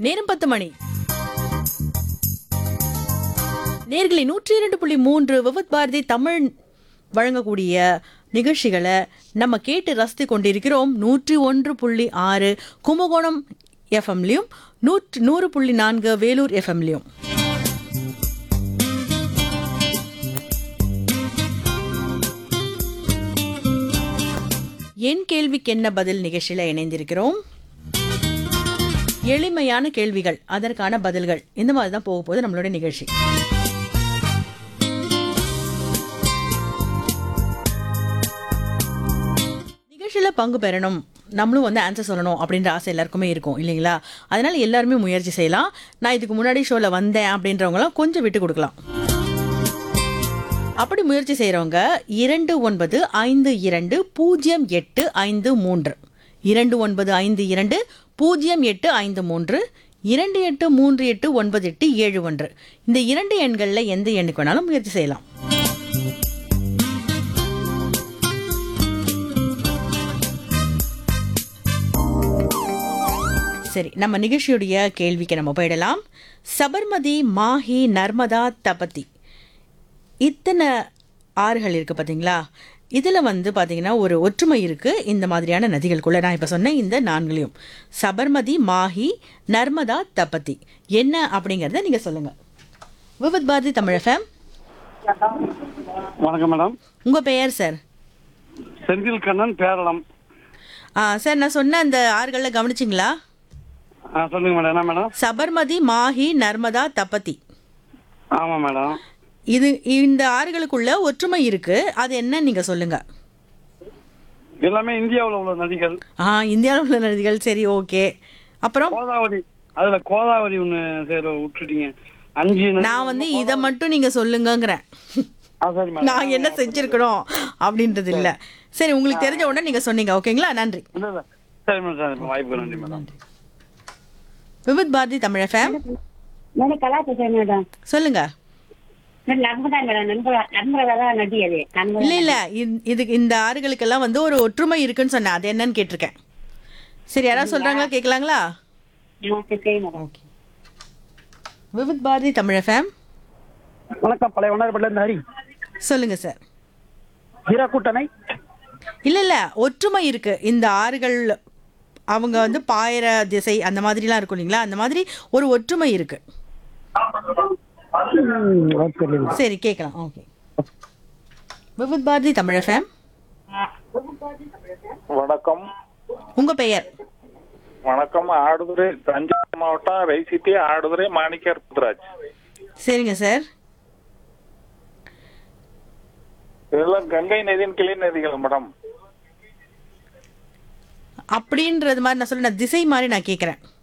நேரம் பத்து மணி நேர்களை நூற்றி இரண்டு புள்ளி மூன்று விவத் பாரதி தமிழ் வழங்கக்கூடிய நிகழ்ச்சிகளை நம்ம கேட்டு ரசித்து கொண்டிருக்கிறோம் நூற்றி ஒன்று புள்ளி ஆறு கும்பகோணம் எஃப்எம்லையும் நூற்று நூறு புள்ளி நான்கு வேலூர் எஃப்எம்லையும் என் கேள்விக்கு என்ன பதில் நிகழ்ச்சியில் இணைந்திருக்கிறோம் எளிமையான கேள்விகள் அதற்கான பதில்கள் இந்த மாதிரி தான் போக போகுது நம்மளுடைய நிகழ்ச்சி நிகழ்ச்சியில் பங்கு பெறணும் நம்மளும் வந்து ஆன்சர் சொல்லணும் அப்படின்ற ஆசை எல்லாருக்குமே இருக்கும் இல்லைங்களா அதனால எல்லாருமே முயற்சி செய்யலாம் நான் இதுக்கு முன்னாடி ஷோவில் வந்தேன் அப்படின்றவங்களாம் கொஞ்சம் விட்டு கொடுக்கலாம் அப்படி முயற்சி செய்கிறவங்க இரண்டு ஒன்பது ஐந்து இரண்டு பூஜ்ஜியம் எட்டு ஐந்து மூன்று இரண்டு ஒன்பது ஐந்து இரண்டு பூஜ்ஜியம் எட்டு ஐந்து மூன்று இரண்டு எட்டு மூன்று எட்டு ஒன்பது எட்டு ஏழு ஒன்று இந்த இரண்டு எண்களில் எந்த எண்ணுக்கு வேணாலும் முயற்சி செய்யலாம் சரி நம்ம நிகழ்ச்சியுடைய கேள்விக்கு நம்ம போயிடலாம் சபர்மதி மாஹி நர்மதா தபதி இத்தனை ஆறுகள் இருக்குது பார்த்தீங்களா இதில் வந்து பார்த்தீங்கன்னா ஒரு ஒற்றுமை இருக்குது இந்த மாதிரியான நதிகளுக்குள்ள நான் இப்போ சொன்னேன் இந்த நான்குலையும் சபர்மதி மாஹி நர்மதா தபதி என்ன அப்படிங்கிறத நீங்கள் சொல்லுங்கள் விவித் பாரதி தமிழ் எஃப்எம் வணக்கம் மேடம் உங்கள் பெயர் சார் செந்தில் கண்ணன் பேரளம் ஆ சார் நான் சொன்ன அந்த ஆறுகளில் கவனிச்சிங்களா ஆ சொல்லுங்க மேடம் என்ன மேடம் சபர்மதி மாஹி நர்மதா தபதி ஆமாம் மேடம் இது இந்த ஆறுகளுக்குள்ள ஒற்றுமை இருக்கு அது என்ன நீங்க சொல்லுங்க எல்லாமே இந்தியாவில் உள்ள நதிகள் ஆ இந்தியாவில் உள்ள நதிகள் சரி ஓகே அப்புறம் கோதாவரி அதுல கோதாவரி ஒன்று சரி விட்டுட்டீங்க அஞ்சு நதி- நான் வந்து இதை மட்டும் நீங்க சொல்லுங்கங்கிறேன் ஆ சரி மேடம் நான் என்ன செஞ்சிருக்கணும் அப்படின்றது இல்ல சரி உங்களுக்கு தெரிஞ்ச உடனே நீங்க சொன்னீங்க ஓகேங்களா நன்றி இல்லை இல்லை சரி மேடம் சரி வாய்ப்பு நன்றி madam Vividh Bharati Tamil FM madam Kala பேசுறேன் மேடம் சொல்லுங்க மேடம் நர்மதா மேடம் நண்பரா நண்பரா தான் நதி அது நண்பரா இல்ல இல்ல இந்த- இதுக்கு இந்த ஆறுகளுக்கெல்லாம் வந்து ஒரு ஒற்றுமை இருக்குன்னு சொன்னேன் அது என்னன்னு கேட்டிருக்கேன் சரி யாராவது சொல்றாங்களா கேட்கலாங்களா ஆ, சரி சரி madam okay Vividh Bharati Tamil FM வணக்கம் பழைய வண்ணாரப்பட்டில இருந்து ஹரி சொல்லுங்க சார் ஹீரா கூட்டணை இல்ல இல்ல ஒற்றுமை இருக்கு இந்த ஆறுகள் அவங்க வந்து பாயிர திசை அந்த மாதிரிலாம் இருக்கும் இல்லைங்களா அந்த மாதிரி ஒரு ஒற்றுமை இருக்கு சரி கேட்கலாம் ஓகே விவித் பாரதி தமிழ் எஃப்எம் வணக்கம் உங்க பெயர் வணக்கம் ஆடுதுறை தஞ்சாவூர் மாவட்டம் ரைசிட்டி ஆடுதுறை மாணிக்கர் புத்ராஜ் சரிங்க சார் இதெல்லாம் கங்கை நதியின் கிளை நதிகள் மேடம் அப்படின்றது மாதிரி நான் சொல்ல நான் திசை மாதிரி நான் கேட்குறேன்